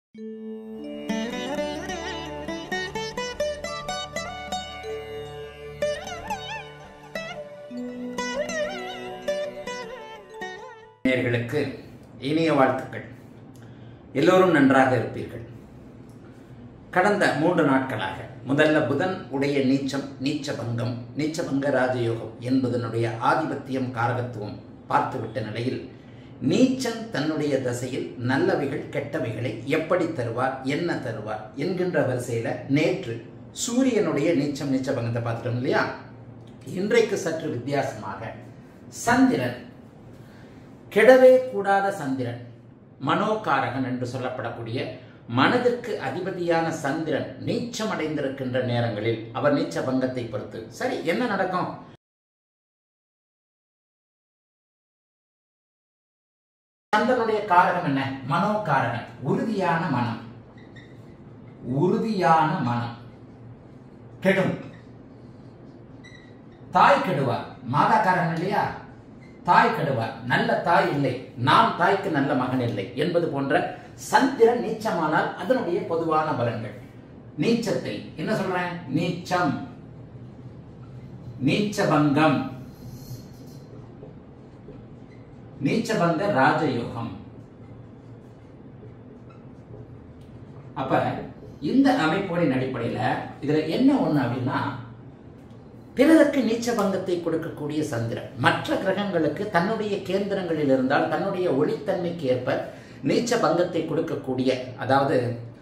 நேயர்களுக்கு இனிய வாழ்த்துக்கள் எல்லோரும் நன்றாக இருப்பீர்கள் கடந்த மூன்று நாட்களாக முதல்ல புதன் உடைய நீச்சம் நீச்ச பங்கம் நீச்சபங்க ராஜயோகம் என்பதனுடைய ஆதிபத்தியம் காரகத்துவம் பார்த்துவிட்ட நிலையில் நீச்சன் தன்னுடைய தசையில் நல்லவைகள் கெட்டவைகளை எப்படி தருவார் என்ன தருவார் என்கின்ற வரிசையில் நேற்று சூரியனுடைய நீச்சம் நீச்ச பங்கத்தை பார்த்துட்டோம் இல்லையா இன்றைக்கு சற்று வித்தியாசமாக சந்திரன் கெடவே கூடாத சந்திரன் மனோகாரகன் என்று சொல்லப்படக்கூடிய மனதிற்கு அதிபதியான சந்திரன் நீச்சம் அடைந்திருக்கின்ற நேரங்களில் அவர் நீச்ச பங்கத்தை பொறுத்து சரி என்ன நடக்கும் சந்திரனுடைய காரகம் என்ன மனோகாரகன் உறுதியான மனம் உறுதியான மனம் கெடும் தாய் கெடுவார் மாதா காரகன் இல்லையா தாய் கெடுவார் நல்ல தாய் இல்லை நாம் தாய்க்கு நல்ல மகன் இல்லை என்பது போன்ற சந்திரன் நீச்சமானால் அதனுடைய பொதுவான பலன்கள் நீச்சத்தை என்ன சொல்றேன் நீச்சம் நீச்சபங்கம் நீச்சபங்க ராஜயோகம் அப்ப இந்த அமைப்புகளின் அடிப்படையில் இதுல என்ன ஒண்ணு அப்படின்னா பிறருக்கு நீச்ச பங்கத்தை கொடுக்கக்கூடிய சந்திரன் மற்ற கிரகங்களுக்கு தன்னுடைய கேந்திரங்களில் இருந்தால் தன்னுடைய ஒளித்தன்மைக்கு ஏற்ப நீச்ச பங்கத்தை கொடுக்கக்கூடிய அதாவது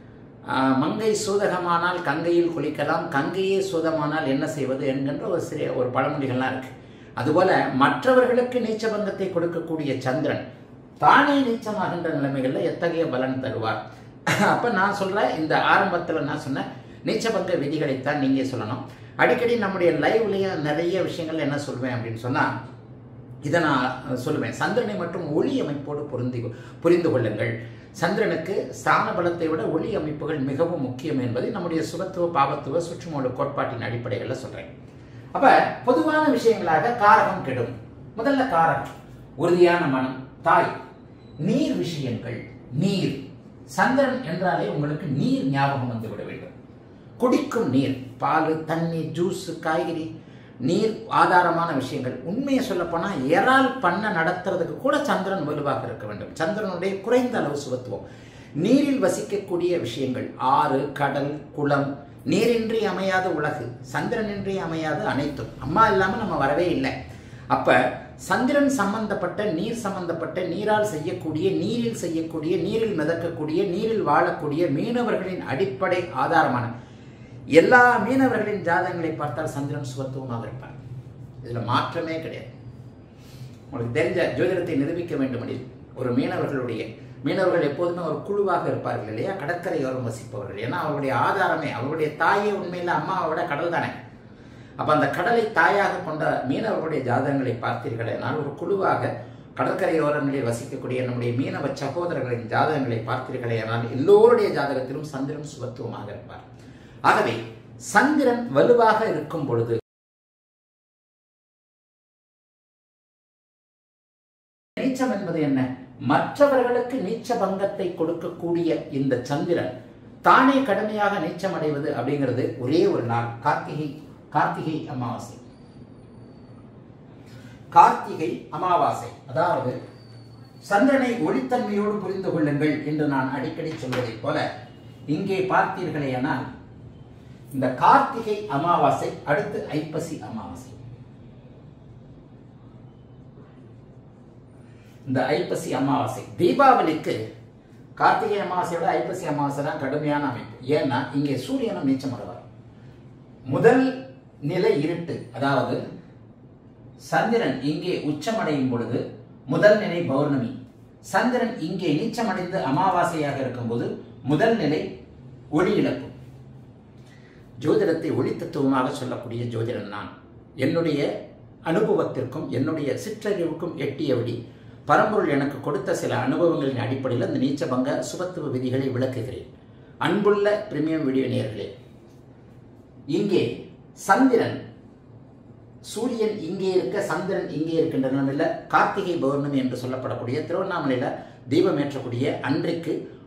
மங்கை சூதகமானால் கங்கையில் குளிக்கலாம் கங்கையே சூதமானால் என்ன செய்வது என்கின்ற ஒரு சிறிய ஒரு பழமொழிகள்லாம் இருக்கு அதுபோல மற்றவர்களுக்கு நீச்ச பங்கத்தை கொடுக்கக்கூடிய சந்திரன் தானே நீச்சமாகின்ற நிலைமைகளில் எத்தகைய பலன் தருவார் அப்போ நான் சொல்கிறேன் இந்த ஆரம்பத்தில் நான் சொன்ன நீச்சபங்க விதிகளைத்தான் நீங்கள் சொல்லணும் அடிக்கடி நம்முடைய லைவ்லேயே நிறைய விஷயங்கள் என்ன சொல்வேன் அப்படின்னு சொன்னால் இதை நான் சொல்லுவேன் சந்திரனை மற்றும் ஒளி அமைப்போடு பொருந்தி புரிந்து கொள்ளுங்கள் சந்திரனுக்கு ஸ்தான பலத்தை விட ஒளி அமைப்புகள் மிகவும் முக்கியம் என்பதை நம்முடைய சுகத்துவ பாவத்துவ சுற்றுமூல கோட்பாட்டின் அடிப்படைகளில் சொல்கிறேன் அப்போ பொதுவான விஷயங்களாக காரகம் கெடும் முதல்ல காரகம் உறுதியான மனம் தாய் நீர் விஷயங்கள் நீர் சந்திரன் என்றாலே உங்களுக்கு நீர் ஞாபகம் வந்து விட வேண்டும் குடிக்கும் நீர் பால் தண்ணீர் ஜூஸ் காய்கறி நீர் ஆதாரமான விஷயங்கள் உண்மையை சொல்லப்போனால் எறால் பண்ண நடத்துறதுக்கு கூட சந்திரன் வலுவாக இருக்க வேண்டும் சந்திரனுடைய குறைந்த அளவு சுகத்துவம் நீரில் வசிக்கக்கூடிய விஷயங்கள் ஆறு கடல் குளம் நீரின்றி அமையாத உலகு சந்திரனின்றி அமையாத அனைத்தும் அம்மா இல்லாமல் நம்ம வரவே இல்லை அப்ப சந்திரன் சம்பந்தப்பட்ட நீர் சம்பந்தப்பட்ட நீரால் செய்யக்கூடிய நீரில் செய்யக்கூடிய நீரில் மிதக்கக்கூடிய நீரில் வாழக்கூடிய மீனவர்களின் அடிப்படை ஆதாரமான எல்லா மீனவர்களின் ஜாதகங்களை பார்த்தால் சந்திரன் சுகத்துவமாக இருப்பார் இதுல மாற்றமே கிடையாது உங்களுக்கு தெரிஞ்ச ஜோதிடத்தை நிரூபிக்க வேண்டுமெனில் ஒரு மீனவர்களுடைய மீனவர்கள் எப்போதுமே ஒரு குழுவாக இருப்பார்கள் இல்லையா கடற்கரையோரம் வசிப்பவர்கள் ஏன்னா அவருடைய ஆதாரமே அவருடைய தாயே உண்மையில் அம்மாவை விட கடல் தானே அப்போ அந்த கடலை தாயாக கொண்ட மீனவர்களுடைய ஜாதகங்களை பார்த்தீர்கள் என்றால் ஒரு குழுவாக கடற்கரையோரங்களில் வசிக்கக்கூடிய நம்முடைய மீனவ சகோதரர்களின் ஜாதகங்களை பார்த்தீர்களே ஆனால் எல்லோருடைய ஜாதகத்திலும் சந்திரன் சுபத்துவமாக இருப்பார் ஆகவே சந்திரன் வலுவாக இருக்கும் பொழுது நீச்சம் என்பது என்ன மற்றவர்களுக்கு நீச்ச பங்கத்தை கொடுக்கக்கூடிய இந்த சந்திரன் தானே கடுமையாக நீச்சம் அடைவது அப்படிங்கிறது ஒரே ஒரு நாள் கார்த்திகை கார்த்திகை அமாவாசை கார்த்திகை அமாவாசை அதாவது சந்திரனை ஒளித்தன்மையோடு புரிந்து கொள்ளுங்கள் என்று நான் அடிக்கடி சொல்வதைப் போல இங்கே பார்த்தீர்களேயானால் இந்த கார்த்திகை அமாவாசை அடுத்து ஐப்பசி அமாவாசை இந்த ஐப்பசி அமாவாசை தீபாவளிக்கு கார்த்திகை அமாவாசையோட ஐப்பசி அமாவாசை தான் கடுமையான அமைப்பு ஏன்னா இங்கே சூரியனும் நீச்சம் அடைவார் முதல் நிலை இருட்டு அதாவது சந்திரன் இங்கே உச்சமடையும் பொழுது முதல் நிலை பௌர்ணமி சந்திரன் இங்கே நீச்சமடைந்து அமாவாசையாக இருக்கும்போது முதல் நிலை ஒளி இழப்பு ஜோதிடத்தை ஒளி தத்துவமாக சொல்லக்கூடிய ஜோதிடன் நான் என்னுடைய அனுபவத்திற்கும் என்னுடைய சிற்றறிவுக்கும் எட்டியபடி பரம்பொருள் எனக்கு கொடுத்த சில அனுபவங்களின் அடிப்படையில் இந்த நீச்சபங்க சுபத்துவ விதிகளை விளக்குகிறேன் அன்புள்ள பிரீமியம் வீடியோ நேர்களே இங்கே சந்திரன் சூரியன் இங்கே இருக்க சந்திரன் இங்கே இருக்கின்ற நிலையில் கார்த்திகை பௌர்ணமி என்று சொல்லப்படக்கூடிய திருவண்ணாமலையில் தீபம் ஏற்றக்கூடிய அன்றைக்கு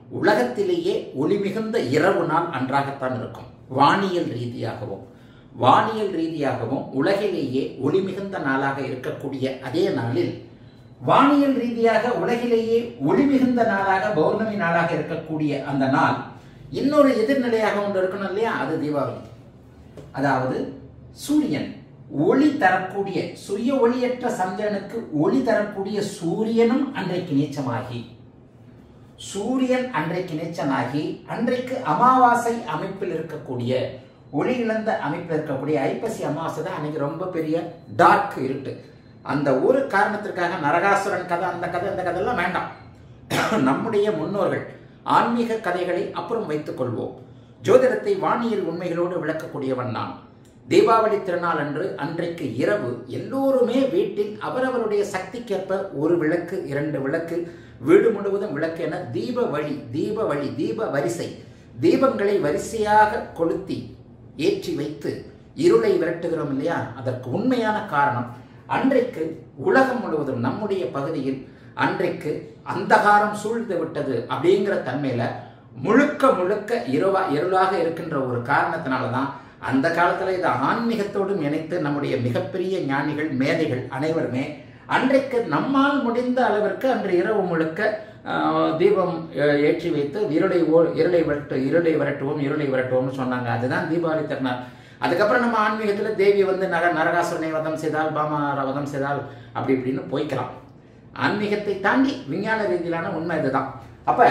உலகத்திலேயே ஒளி மிகுந்த இரவு நாள் அன்றாகத்தான் இருக்கும் வானியல் ரீதியாகவும் வானியல் ரீதியாகவும் உலகிலேயே ஒளி மிகுந்த நாளாக இருக்கக்கூடிய அதே நாளில் வானியல் ரீதியாக உலகிலேயே ஒளி மிகுந்த நாளாக பௌர்ணமி நாளாக இருக்கக்கூடிய அந்த நாள் இன்னொரு எதிர்நிலையாக ஒன்று இருக்கணும் இல்லையா அது தீபாவளி அதாவது சூரியன் ஒளி தரக்கூடிய சுய ஒளியற்ற சந்திரனுக்கு ஒளி தரக்கூடிய சூரியனும் அன்றைக்கு நீச்சமாகி சூரியன் அன்றைக்கு நீச்சனாகி அன்றைக்கு அமாவாசை அமைப்பில் இருக்கக்கூடிய ஒளி இழந்த அமைப்பில் இருக்கக்கூடிய ஐப்பசி அமாவாசை தான் அன்னைக்கு ரொம்ப பெரிய டார்க் இருட்டு அந்த ஒரு காரணத்திற்காக நரகாசுரன் கதை அந்த கதை அந்த கதையெல்லாம் வேண்டாம் நம்முடைய முன்னோர்கள் ஆன்மீக கதைகளை அப்புறம் வைத்துக் கொள்வோம் ஜோதிடத்தை வானியல் உண்மைகளோடு விளக்கக்கூடியவன் நான் தீபாவளி திருநாள் அன்று அன்றைக்கு இரவு எல்லோருமே வீட்டில் அவரவருடைய சக்திக்கேற்ப ஒரு விளக்கு இரண்டு விளக்கு வீடு முழுவதும் விளக்கு என தீப வழி தீப வழி தீப வரிசை தீபங்களை வரிசையாக கொளுத்தி ஏற்றி வைத்து இருளை விரட்டுகிறோம் இல்லையா அதற்கு உண்மையான காரணம் அன்றைக்கு உலகம் முழுவதும் நம்முடைய பகுதியில் அன்றைக்கு அந்தகாரம் சூழ்ந்து விட்டது அப்படிங்கிற தன்மையில முழுக்க முழுக்க இருவா இருளாக இருக்கின்ற ஒரு காரணத்தினால தான் அந்த காலத்துல இதை ஆன்மீகத்தோடும் இணைத்து நம்முடைய மிகப்பெரிய ஞானிகள் மேதைகள் அனைவருமே அன்றைக்கு நம்மால் முடிந்த அளவிற்கு அன்று இரவு முழுக்க ஆஹ், தீபம் அஹ், ஏற்றி வைத்து இருளை ஓ இருளை விரட்டு இருளை விரட்டுவோம் இருளை விரட்டுவோம்னு சொன்னாங்க அதுதான் தீபாவளி திருநாள் அதுக்கப்புறம் நம்ம ஆன்மீகத்தில் தேவி வந்து நர நரகாசுரனை வதம் செய்தால் பாமா வதம் செய்தால் அப்படி இப்படின்னு போய்க்கலாம் ஆன்மீகத்தை தாண்டி விஞ்ஞான ரீதியிலான உண்மை இதுதான் அப்ப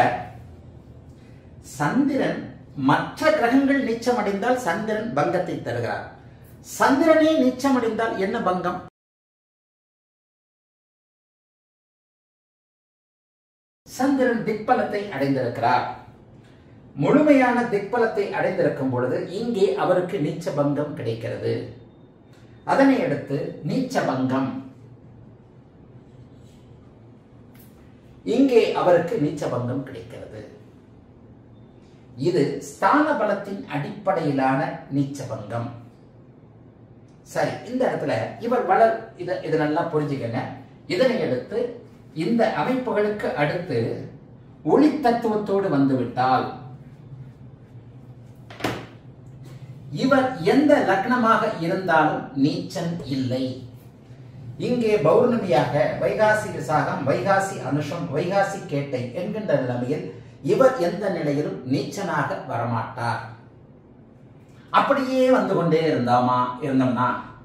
சந்திரன் மற்ற கிரகங்கள் நீச்சமடைந்தால் சந்திரன் பங்கத்தை தருகிறார் சந்திரனே நீச்சமடைந்தால் என்ன பங்கம் சந்திரன் திக்பலத்தை அடைந்திருக்கிறார் முழுமையான திக்பலத்தை அடைந்திருக்கும் பொழுது இங்கே அவருக்கு நீச்ச பங்கம் கிடைக்கிறது அதனை அடுத்து நீச்ச பங்கம் இங்கே அவருக்கு நீச்ச பங்கம் கிடைக்கிறது இது ஸ்தான பலத்தின் அடிப்படையிலான நீச்ச பங்கம் சரி இந்த இடத்துல இவர் வளர் இத இதை நல்லா புரிஞ்சுக்கங்க இதனை அடுத்து இந்த அமைப்புகளுக்கு அடுத்து ஒளி தத்துவத்தோடு வந்துவிட்டால் இவர் எந்த லக்னமாக இருந்தாலும் நீச்சன் இல்லை இங்கே பௌர்ணமியாக வைகாசி விசாகம் வைகாசி அனுஷம் வைகாசி கேட்டை என்கின்ற நிலைமையில் இவர் எந்த நிலையிலும் நீச்சனாக வரமாட்டார் அப்படியே வந்து கொண்டே இருந்தாமா இருந்தோம்னா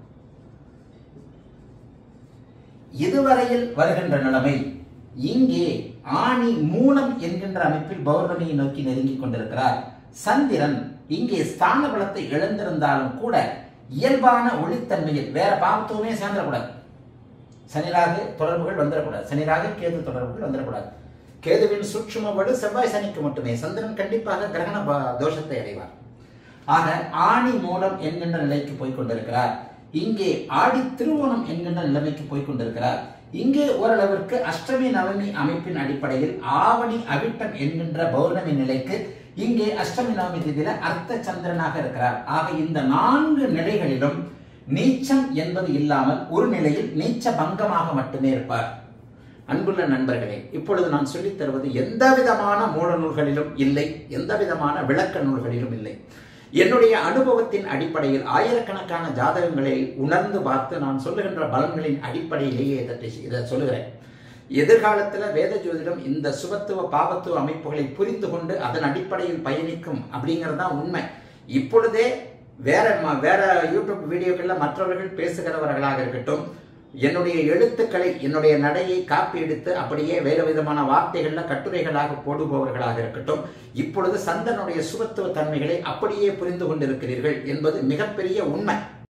இதுவரையில் வருகின்ற நிலைமை இங்கே ஆணி மூலம் என்கின்ற அமைப்பில் பௌர்ணமியை நோக்கி நெருங்கிக் கொண்டிருக்கிறார் சந்திரன் இங்கே ஸ்தான பலத்தை இழந்திருந்தாலும் கூட இயல்பான ஒளித்தன்மையில் வேற பாவத்துவமே சேர்ந்துடக்கூடாது சனிராகு தொடர்புகள் வந்துடக்கூடாது சனிராகு கேது தொடர்புகள் வந்துடக்கூடாது கேதுவின் சூட்சும வலு செவ்வாய் சனிக்கு மட்டுமே சந்திரன் கண்டிப்பாக கிரகண ப- தோஷத்தை அடைவார் ஆக ஆணி மூலம் என்கின்ற நிலைக்கு போய் கொண்டிருக்கிறார் இங்கே ஆடி திருவோணம் என்கின்ற நிலைமைக்கு போய் கொண்டிருக்கிறார் இங்கே ஓரளவிற்கு அஷ்டமி நவமி அமைப்பின் அடிப்படையில் ஆவணி அவிட்டம் என்கின்ற பௌர்ணமி நிலைக்கு இங்கே அஷ்டமி நவமி திதியில அர்த்த சந்திரனாக இருக்கிறார் ஆக இந்த நான்கு நிலைகளிலும் நீச்சம் என்பது இல்லாமல் ஒரு நிலையில் நீச்ச பங்கமாக மட்டுமே இருப்பார் அன்புள்ள நண்பர்களே இப்பொழுது நான் சொல்லித் தருவது எந்த விதமான மூல நூல்களிலும் இல்லை எந்த விதமான விளக்க நூல்களிலும் இல்லை என்னுடைய அனுபவத்தின் அடிப்படையில் ஆயிரக்கணக்கான ஜாதகங்களை உணர்ந்து பார்த்து நான் சொல்லுகின்ற பலன்களின் அடிப்படையிலேயே இதை இதை சொல்லுகிறேன் எதிர்காலத்தில் வேத ஜோதிடம் இந்த சுபத்துவ பாவத்துவ அமைப்புகளை புரிந்து கொண்டு அதன் அடிப்படையில் பயணிக்கும் அப்படிங்கிறது தான் உண்மை இப்பொழுதே வேற ம- வேற யூடியூப் வீடியோக்கள்ல மற்றவர்கள் பேசுகிறவர்களாக இருக்கட்டும் என்னுடைய எழுத்துக்களை என்னுடைய நடையை காப்பி எடுத்து அப்படியே வேறு விதமான வார்த்தைகள்ல கட்டுரைகளாக போடுபவர்களாக இருக்கட்டும் இப்பொழுது சந்தனுடைய சுபத்துவ தன்மைகளை அப்படியே புரிந்து கொண்டிருக்கிறீர்கள் என்பது மிகப்பெரிய உண்மை